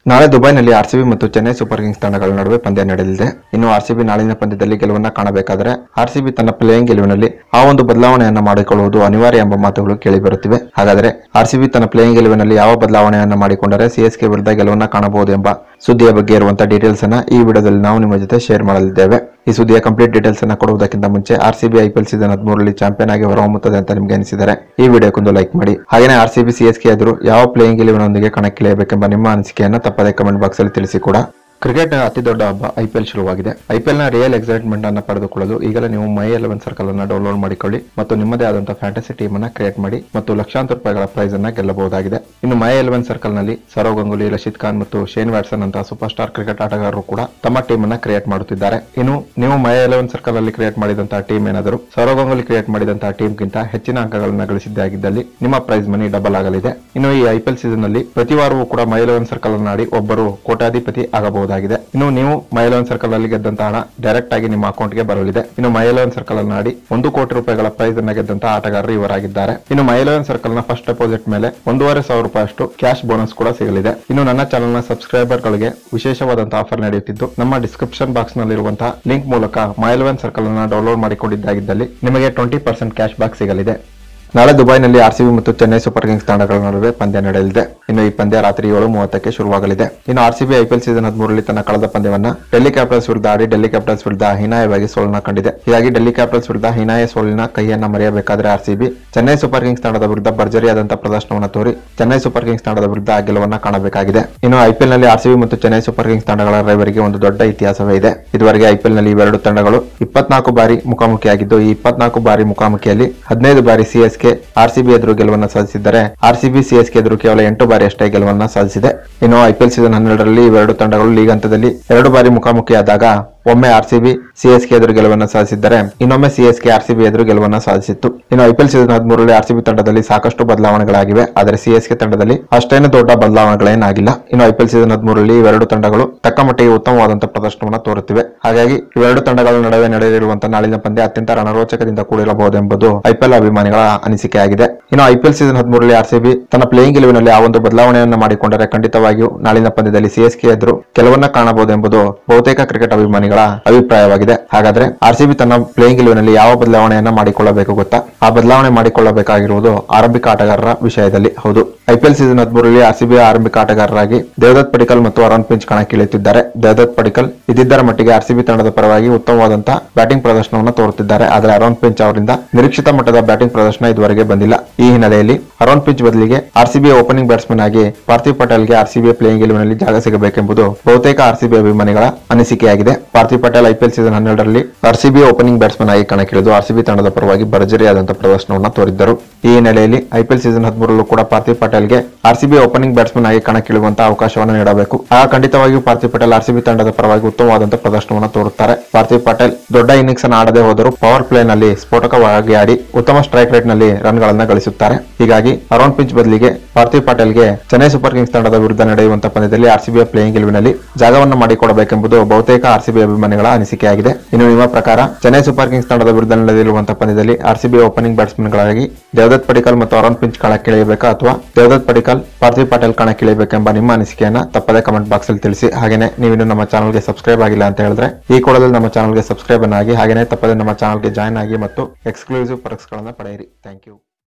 ನಾಳೆ ದುಬೈನಲ್ಲಿ ಆರ್ಸಿಬಿ ಮತ್ತು ಚೆನ್ನೈ ಸೂಪರ್ ಕಿಂಗ್ಸ್ ತಂಡಗಳ ನಡುವೆ ಪಂದ್ಯ ನಡೆಯಲಿದೆ ಇನ್ನು ಆರ್ಸಿಬಿ ನಾಳಿನ ಪಂದ್ಯದಲ್ಲಿ ಗೆಲುವನ್ನ ಕಾಣಬೇಕಾದರೆ ಆರ್ಸಿಬಿ ತನ್ನ ಪ್ಲೇಯಿಂಗ್ ಗೆಲುವಿನಲ್ಲಿ ಆ ಒಂದು ಬದಲಾವಣೆಯನ್ನ ಮಾಡಿಕೊಳ್ಳುವುದು ಅನಿವಾರ್ಯ ಎಂಬ ಮಾತುಗಳು ಕೇಳಿಬರುತ್ತಿವೆ ಹಾಗಾದರೆ ಆರ್ಸಿಬಿ ತನ್ನ ಪ್ಲೇಯಿಂಗ್ ಗೆಲುವಿನಲ್ಲಿ ಯಾವ ಬದಲಾವಣೆಯನ್ನ ಮಾಡಿಕೊಂಡರೆ ಸಿಎಸ್ಕೆ ವಿರುದ್ಧ ಗೆಲುವನ್ನ ಕಾಣಬಹುದು ಎಂಬ ಸುದ್ದಿಯ ಬಗ್ಗೆ ಇರುವಂತಹ ಡೀಟೇಲ್ಸ್ ಅನ್ನ ಈ ವಿಡಿಯೋದಲ್ಲಿ ನಾವು ನಿಮ್ಮ ಜೊತೆ ಶೇರ್ ಮಾಡಲಿದ್ದೇವೆ ಈ ಸುದ್ದಿಯ ಕಂಪ್ಲೀಟ್ ಡೀಟೇಲ್ಸ್ ಅನ್ನ ಕೊಡುವುದಕ್ಕಿಂತ ಮುಂಚೆ ಆರ್ಸಿಬಿ ಐಪಿಎಲ್ ಸೀಸನ್ ಹದಿಮೂರರಲ್ಲಿ ಚಾಂಪಿಯನ್ ಆಗಿ ಹೊರಹೊಮ್ಮುತ್ತದೆ ಅಂತ ನಿಮ್ಗೆ ಅನಿಸಿದರೆ ಈ ವಿಡಿಯೋಕ್ಕೊಂದು ಲೈಕ್ ಮಾಡಿ ಹಾಗೆಯೇ ಆರ್ಸಿಬಿ ಸಿಎಸ್ಕೆ ಎದುರು ಯಾವ ಪ್ಲೇಯಿಂಗ್ ಗೆಲುವಿನೊಂದಿಗೆ ಕಣಕ್ಕಿಳಿಯಬೇಕೆಂಬ ನಿಮ್ಮ ಅನಿಸಿಕೆಯನ್ನು ತಪ್ಪದೆ ಕಮೆಂಟ್ ಬಾಕ್ಸ್ ಅಲ್ಲಿ ತಿಳಿಸಿ ಕೂಡ ಕ್ರಿಕೆಟ್ ಅತಿ ದೊಡ್ಡ ಹಬ್ಬ ಐಪಿಎಲ್ ಶುರುವಾಗಿದೆ ಐಪಿಎಲ್ ನ ರಿಯಲ್ ಎಕ್ಸೈಟ್ಮೆಂಟ್ ಅನ್ನ ಪಡೆದುಕೊಳ್ಳಲು ಈಗಲೇ ನೀವು ಮೈ ಎಲೆವೆನ್ ಸರ್ಕಲ್ ಅನ್ನ ಡೌನ್ಲೋಡ್ ಮಾಡಿಕೊಳ್ಳಿ ಮತ್ತು ನಿಮ್ಮದೇ ಆದಂತಹ ಫ್ಯಾಂಟಸಿ ಟೀಮ್ ಅನ್ನ ಕ್ರಿಯೇಟ್ ಮಾಡಿ ಮತ್ತು ಲಕ್ಷಾಂತರ ರೂಪಾಯಿಗಳ ಪ್ರೈಸ್ ಅನ್ನ ಗೆಲ್ಲಬಹುದಾಗಿದೆ ಇನ್ನು ಮೈ ಎಲೆವೆನ್ ಸರ್ಕಲ್ ನಲ್ಲಿ ಸೌರವ್ ಗಂಗೂಲಿ ರಶೀದ್ ಖಾನ್ ಮತ್ತು ಶೇನ್ ವ್ಯಾಟ್ಸನ್ ಅಂತಹ ಸೂಪರ್ ಸ್ಟಾರ್ ಕ್ರಿಕೆಟ್ ಆಟಗಾರರು ಕೂಡ ತಮ್ಮ ಟೀಮ್ ಅನ್ನ ಕ್ರಿಯೇಟ್ ಮಾಡುತ್ತಿದ್ದಾರೆ ಇನ್ನು ನೀವು ಮೈ ಎಲೆವೆನ್ ಸರ್ಕಲ್ ಅಲ್ಲಿ ಕ್ರಿಯೇಟ್ ಮಾಡಿದಂತಹ ಟೀಮ್ ಏನಾದರೂ ಸೌರವ್ ಗಂಗೂಲಿ ಕ್ರಿಯೇಟ್ ಮಾಡಿದಂತಹ ಟೀಮ್ ಗಿಂತ ಹೆಚ್ಚಿನ ಅಂಕಗಳನ್ನ ಗಳಿಸಿದ್ದೇ ಆಗಿದ್ದಲ್ಲಿ ನಿಮ್ಮ ಪ್ರೈಸ್ ಮನಿ ಡಬಲ್ ಆಗಲಿದೆ ಇನ್ನು ಈ ಐಪಿಎಲ್ ಸೀಸನ್ ನಲ್ಲಿ ಪ್ರತಿ ವಾರವೂ ಕೂಡ ಮೈ ಎಲೆವೆನ್ ಸರ್ಕಲ್ ಅನ್ನು ಆಡಿ ಒಬ್ಬರು ಕೋಟ್ಯಾಧಿಪತಿ ಆಗಬಹುದಾಗಿದೆ ಇನ್ನು ನೀವು ಮೈ ಎಲೆವೆನ್ ಸರ್ಕಲ್ ಅಲ್ಲಿ ಗೆದ್ದಂತಹ ಹಣ ಡೈರೆಕ್ಟ್ ಆಗಿ ನಿಮ್ಮ ಅಕೌಂಟ್ ಗೆ ಬರಲಿದೆ ಇನ್ನು ಮೈ ಎಲೆವೆನ್ ಸರ್ಕಲ್ ಅನ್ನು ಆಡಿ ಒಂದು ಕೋಟಿ ರೂಪಾಯಿಗಳ ಪ್ರೈಸ್ ಅನ್ನ ಗೆದ್ದಂತಹ ಆಟಗಾರರು ಇವರಾಗಿದ್ದಾರೆ ಇನ್ನು ಮೈ ಎಲೆವೆನ್ ಸರ್ಕಲ್ ನ ಫಸ್ಟ್ ಡೆಪಾಸಿಟ್ ಮೇಲೆ ಒಂದೂವರೆ ಸಾವಿರ ರೂಪಾಯಿ ಅಷ್ಟು ಕ್ಯಾಶ್ ಬೋನಸ್ ಕೂಡ ಸಿಗಲಿದೆ ಇನ್ನು ನನ್ನ ಚಾನಲ್ ನ ಸಬ್ಸ್ಕ್ರೈಬರ್ ಗಳಿಗೆ ವಿಶೇಷವಾದಂತಹ ಆಫರ್ ನಡೆಯುತ್ತಿದ್ದು ನಮ್ಮ ಡಿಸ್ಕ್ರಿಪ್ಷನ್ ಬಾಕ್ಸ್ ನಲ್ಲಿರುವಂತಹ ಲಿಂಕ್ ಮೂಲಕ ಮೈ ಎಲೆವೆನ್ ಸರ್ಕಲ್ ಅನ್ನ ಡೌನ್ಲೋಡ್ ಮಾಡಿಕೊಂಡಿದ್ದಾಗಿದ್ದಲ್ಲಿ ನಿಮಗೆ ಟ್ವೆಂಟಿ ಪರ್ಸೆಂಟ್ ಕ್ಯಾಶ್ ಬ್ಯಾಕ್ ಸಿಗಲಿದೆ ನಾಳೆ ದುಬೈನಲ್ಲಿ ಆರ್ಸಿಬಿ ಮತ್ತು ಚೆನ್ನೈ ಸೂಪರ್ ಕಿಂಗ್ಸ್ ತಂಡಗಳ ನಡುವೆ ಪಂದ್ಯ ನಡೆಯಲಿದೆ ಇನ್ನು ಈ ಪಂದ್ಯ ರಾತ್ರಿ ಏಳು ಮೂವತ್ತಕ್ಕೆ ಶುರುವಾಗಲಿದೆ ಇನ್ನು ಆರ್ಸಿಬಿ ಐಪಿಎಲ್ ಸೀಸನ್ ಹದಿಮೂರರಲ್ಲಿ ತನ್ನ ಕಳೆದ ಪಂದ್ಯವನ್ನ ಡೆಲ್ಲಿ ಕ್ಯಾಪಿಟಲ್ಸ್ ವಿರುದ್ಧ ಆಡಿ ಡೆಲ್ಲಿ ಕ್ಯಾಪಿಟಲ್ಸ್ ವಿರುದ್ಧ ಹೀನಾಯವಾಗಿ ಸೋಲನ್ನ ಕಂಡಿದೆ ಹೀಗಾಗಿ ಡೆಲ್ಲಿ ಕ್ಯಾಪಿಟಲ್ಸ್ ವಿರುದ್ಧ ಹೀನಾಯ ಸೋಲಿನ ಕೈಯನ್ನ ಮರೆಯಬೇಕಾದ್ರೆ ಆರ್ಸಿಬಿ ಚೆನ್ನೈ ಸೂಪರ್ ಕಿಂಗ್ಸ್ ತಂಡದ ವಿರುದ್ಧ ಭರ್ಜರಿಯಾದಂತಹ ಪ್ರದರ್ಶನವನ್ನು ತೋರಿ ಚೆನ್ನೈ ಸೂಪರ್ ಕಿಂಗ್ಸ್ ತಂಡದ ವಿರುದ್ಧ ಗೆಲುವನ್ನ ಕಾಣಬೇಕಾಗಿದೆ ಇನ್ನು ಐಪಿಎಲ್ ನಲ್ಲಿ ಆರ್ಸಿಬಿ ಮತ್ತು ಚೆನ್ನೈ ಸೂಪರ್ ಕಿಂಗ್ಸ್ ತಂಡಗಳ ರೈವರಿಗೆ ಒಂದು ದೊಡ್ಡ ಇತಿಹಾಸವೇ ಇದೆ ಇದುವರೆಗೆ ಐಪಿಎಲ್ ನಲ್ಲಿ ಇವೆರಡು ತಂಡಗಳು ಇಪ್ಪತ್ನಾಲ್ಕು ಬಾರಿ ಮುಖಾಮುಖಿಯಾಗಿದ್ದು ಈ ಇಪ್ಪತ್ನಾಲ್ಕು ಬಾರಿ ಮುಖಾಮುಖಿಯಲ್ಲಿ ಹದಿನೈದು ಬಾರಿ ಸಿಎಸ್ಕೆ ಆರ್ಸಿಬಿ ಎದುರು ಗೆಲುವನ್ನ ಸಾಧಿಸಿದ್ದರೆ ಆರ್ಸಿಬಿ ಸಿಎಸ್ಕೆ ಎದುರು ಕೇವಲ ಎಂಟು ಬಾರಿ ಅಷ್ಟೇ ಗೆಲುವನ್ನ ಸಾಧಿಸಿದೆ ಇನ್ನು ಐಪಿಎಲ್ ಸೀಸನ್ ಹನ್ನೆರಡರಲ್ಲಿ ಇವೆರಡು ತಂಡಗಳು ಲೀಗ್ ಹಂತದಲ್ಲಿ ಎರಡು ಬಾರಿ ಮುಖಾಮುಖಿಯಾದಾಗ ಒಮ್ಮೆ ಆರ್ಸಿಬಿ ಸಿಎಸ್ಕೆ ಎದುರು ಗೆಲುವನ್ನ ಸಾಧಿಸಿದ್ದರೆ ಇನ್ನೊಮ್ಮೆ ಸಿಎಸ್ಕೆ ಆರ್ಸಿಬಿ ಎದುರು ಗೆಲುವನ್ನ ಸಾಧಿಸಿತ್ತು ಇನ್ನು ಐಪಿಎಲ್ ಸೀಸನ್ ಹದಿಮೂರರಲ್ಲಿ ಆರ್ಸಿಬಿ ತಂಡದಲ್ಲಿ ಸಾಕಷ್ಟು ಬದಲಾವಣೆಗಳಾಗಿವೆ ಆದರೆ ಸಿಎಸ್ಕೆ ತಂಡದಲ್ಲಿ ಅಷ್ಟೇನು ದೊಡ್ಡ ಬದಲಾವಣೆಗಳೇನಾಗಿಲ್ಲ ಇನ್ನು ಐಪಿಎಲ್ ಸೀಸನ್ ಹದಿಮೂರರಲ್ಲಿ ಇವೆರಡು ತಂಡಗಳು ತಕ್ಕ ಮಟ್ಟಿಗೆ ಉತ್ತಮವಾದಂತಹ ಪ್ರದರ್ಶನವನ್ನು ತೋರುತ್ತಿವೆ ಹಾಗಾಗಿ ಇವೆರಡು ತಂಡಗಳ ನಡುವೆ ನಡೆಯಲಿರುವಂತಹ ನಾಳಿನ ಪಂದ್ಯ ಅತ್ಯಂತ ರಣರೋಚಕದಿಂದ ಕೂಡಿರಬಹುದೆಂಬುದು ಐಪಿಎಲ್ ಅಭಿಮಾನಿಗಳ ಅನಿಸಿಕೆಯಾಗಿದೆ ಇನ್ನು ಐಪಿಎಲ್ ಸೀಸನ್ ಹದಿಮೂರರಲ್ಲಿ ಆರ್ಸಿಬಿ ತನ್ನ ಪ್ಲೇಯಿಂಗ್ ಗೆಲುವಿನಲ್ಲಿ ಆ ಒಂದು ಬದಲಾವಣೆಯನ್ನು ಮಾಡಿಕೊಂಡರೆ ಖಂಡಿತವಾಗಿಯೂ ನಾಳಿನ ಪಂದ್ಯದಲ್ಲಿ ಸಿಎಸ್ಕೆ ಎದುರು ಕೆಲವನ್ನ ಕಾಣಬಹುದೆಂಬುದು ಬಹುತೇಕ ಕ್ರಿಕೆಟ್ ಅಭಿಮಾನಿಗಳ ಅಭಿಪ್ರಾಯವಾಗಿದೆ ಹಾಗಾದ್ರೆ ಆರ್ಸಿಬಿ ತನ್ನ ಪ್ಲೇಯಿಂಗ್ ಗೆಲುವಿನಲ್ಲಿ ಯಾವ ಬದಲಾವಣೆಯನ್ನ ಮಾಡಿಕೊಳ್ಳಬೇಕು ಗೊತ್ತಾ ಆ ಬದಲಾವಣೆ ಮಾಡಿಕೊಳ್ಳಬೇಕಾಗಿರುವುದು ಆರಂಭಿಕ ಆಟಗಾರರ ವಿಷಯದಲ್ಲಿ ಹೌದು ಐಪಿಎಲ್ ಸೀಸನ್ ಹದಿಮೂರರಲ್ಲಿ ಆರ್ಸಿಬಿ ಆರಂಭಿಕ ಆಟಗಾರರಾಗಿ ದೇವದತ್ ಪಡಿಕಲ್ ಮತ್ತು ಅರುಣ್ ಪಿಂಚ್ ಕಣಕ್ಕಿಳಿಯುತ್ತಿದ್ದಾರೆ ದೇವದತ್ ಪಡಿಕಲ್ ಇದಿದ್ದರ ಮಟ್ಟಿಗೆ ಆರ್ಸಿಬಿ ತಂಡದ ಪರವಾಗಿ ಉತ್ತಮವಾದಂತಹ ಬ್ಯಾಟಿಂಗ್ ಪ್ರದರ್ಶನವನ್ನು ತೋರುತ್ತಿದ್ದಾರೆ ಆದರೆ ಅರುಣ್ ಪಿಂಚ್ ಅವರಿಂದ ನಿರೀಕ್ಷಿತ ಮಟ್ಟದ ಬ್ಯಾಟಿಂಗ್ ಪ್ರದರ್ಶನ ಇದುವರೆಗೆ ಬಂದಿಲ್ಲ ಈ ಹಿನ್ನೆಲೆಯಲ್ಲಿ ಅರುಣ್ ಪಿಂಚ್ ಬದಲಿಗೆ ಆರ್ಸಿಬಿ ಓಪನಿಂಗ್ ಬ್ಯಾಟ್ಸ್ಮನ್ ಆಗಿ ಪಾರ್ಥಿವ್ ಪಟೇಲ್ಗೆ ಆರ್ಸಿಬಿ ಪ್ಲೇಯಿಂಗ್ ಗೆಲುವಿನಲ್ಲಿ ಜಾಗ ಸಿಗಬೇಕೆಂಬುದು ಬಹುತೇಕ ಆರ್ಸಿಬಿ ಅಭಿಮಾನಿಗಳ ಅನಿಸಿಕೆಯಾಗಿದೆ ಪಾರ್ಥಿವ್ ಪಟೇಲ್ ಐಪಿಎಲ್ ಸೀಸನ್ ಹನ್ನೆರಡರಲ್ಲಿ ಆರ್ಸಿಬಿ ಓಪನಿಂಗ್ ಬ್ಯಾಟ್ಸ್ಮನ್ ಆಗಿ ಕಣಕ್ಕಿಳಿದು ಆರ್ಸಿಬಿ ತಂಡದ ಪರವಾಗಿ ಭರ್ಜರಿಯಾದಂತಹ ಪ್ರದರ್ಶನವನ್ನು ತೋರಿದ್ದರು ಈ ಹಿನ್ನೆಲೆಯಲ್ಲಿ ಐಪಿಎಲ್ ಸೀಸನ್ ಹದಿಮೂರಲ್ಲೂ ಕೂಡ ಪಾರ್ಥಿವ್ ಪಟೇಲ್ಗೆ ಆರ್ಸಿಬಿ ಓಪನಿಂಗ್ ಬ್ಯಾಟ್ಸ್ಮನ್ ಆಗಿ ಕಣಕ್ಕಿಳಿಯುವಂತಹ ಅವಕಾಶವನ್ನು ನೀಡಬೇಕು ಆಗ ಖಂಡಿತವಾಗಿಯೂ ಪಾರ್ಥಿವ್ ಪಟೇಲ್ ಆರ್ಸಿಬಿ ತಂಡದ ಪರವಾಗಿ ಉತ್ತಮವಾದಂತಹ ಪ್ರದರ್ಶನವನ್ನು ತೋರುತ್ತಾರೆ ಪಾರ್ಥಿವ್ ಪಟೇಲ್ ದೊಡ್ಡ ಇನ್ನಿಂಗ್ಸ್ ಅನ್ನು ಆಡದೆ ಹೋದರೂ ಪವರ್ ಪ್ಲೇ ನಲ್ಲಿ ಸ್ಫೋಟಕವಾಗಿ ಆಡಿ ಉತ್ತಮ ಸ್ಟ್ರೈಕ್ ರೇಟ್ ನಲ್ಲಿ ರನ್ ಗಳನ್ನ ಗಳಿಸುತ್ತಾರೆ ಹೀಗಾಗಿ ಅರುಣ್ ಪಿಂಚ್ ಬದಲಿಗೆ ಪಾರ್ಥಿವ್ ಪಟೇಲ್ಗೆ ಚೆನ್ನೈ ಸೂಪರ್ ಕಿಂಗ್ಸ್ ತಂಡದ ವಿರುದ್ಧ ನಡೆಯುವಂತಹ ಪಂದ್ಯದಲ್ಲಿ ಆರ್ಸಿಬಿಯ ಪ್ಲೇಯಿಂಗ್ ಗೆಲುವಿನಲ್ಲಿ ಜಾಗವನ್ನು ಮಾಡಿಕೊಡಬೇಕೆಂಬುದು ಬಹುತೇಕ ಆರ್ಸಿಬಿ ಅಭಿಮಾನಿಗಳ ಅನಿಸಿಕೆಯಾಗಿದೆ ಇನ್ನು ನಿಮ್ಮ ಪ್ರಕಾರ ಚೆನ್ನೈ ಸೂಪರ್ ಕಿಂಗ್ಸ್ ತಂಡದ ವಿರುದ್ಧ ನಡೆದಿರುವಂತಹ ಪಂದ್ಯದಲ್ಲಿ ಆರ್ಸಿಬಿ ಓಪನಿಂಗ್ ಬ್ಯಾಟ್ಸ್ಮನ್ಗಳಾಗಿ ದೇವದತ್ ಪಡಿಕಲ್ ಮತ್ತು ಅರುಣ್ ಪಿಂಚ್ ಕಣಕ್ಕಿಳಿಯಬೇಕಾ ಅಥವಾ ದೇವದತ್ ಪಡಿಕಲ್ ಪಾರ್ಥಿವ್ ಪಟೇಲ್ ಕಣಕ್ಕಿಳಿಯಬೇಕೆಂಬ ನಿಮ್ಮ ಅನಿಸಿಕೆಯನ್ನ ತಪ್ಪದೆ ಕಮೆಂಟ್ ಬಾಕ್ಸ್ ಅಲ್ಲಿ ತಿಳಿಸಿ ಹಾಗೇನೆ ನೀವಿನ್ನು ನಮ್ಮ ಚಾನಲ್ಗೆ ಸಬ್ಸ್ಕ್ರೈಬ್ ಆಗಿಲ್ಲ ಅಂತ ಹೇಳಿದ್ರೆ ಈ ಕೂಡಲೇ ನಮ್ಮ ಚಾನಲ್ಗೆ ಸಬ್ಸ್ಕ್ರೈಬ್ ಆಗಿ ಹಾಗೇನೆ ತಪ್ಪದೆ ನಮ್ಮ ಚಾನಲ್ಗೆ ಜಾಯ್ನ್ ಆಗಿ ಮತ್ತು ಎಕ್ಸ್ಕ್ಲೂಸಿವ್ ಪರ್ಕ್ಸ್ ಗಳನ್ನ ಪಡೆಯಿರಿ ಥ್ಯಾಂಕ್ ಯು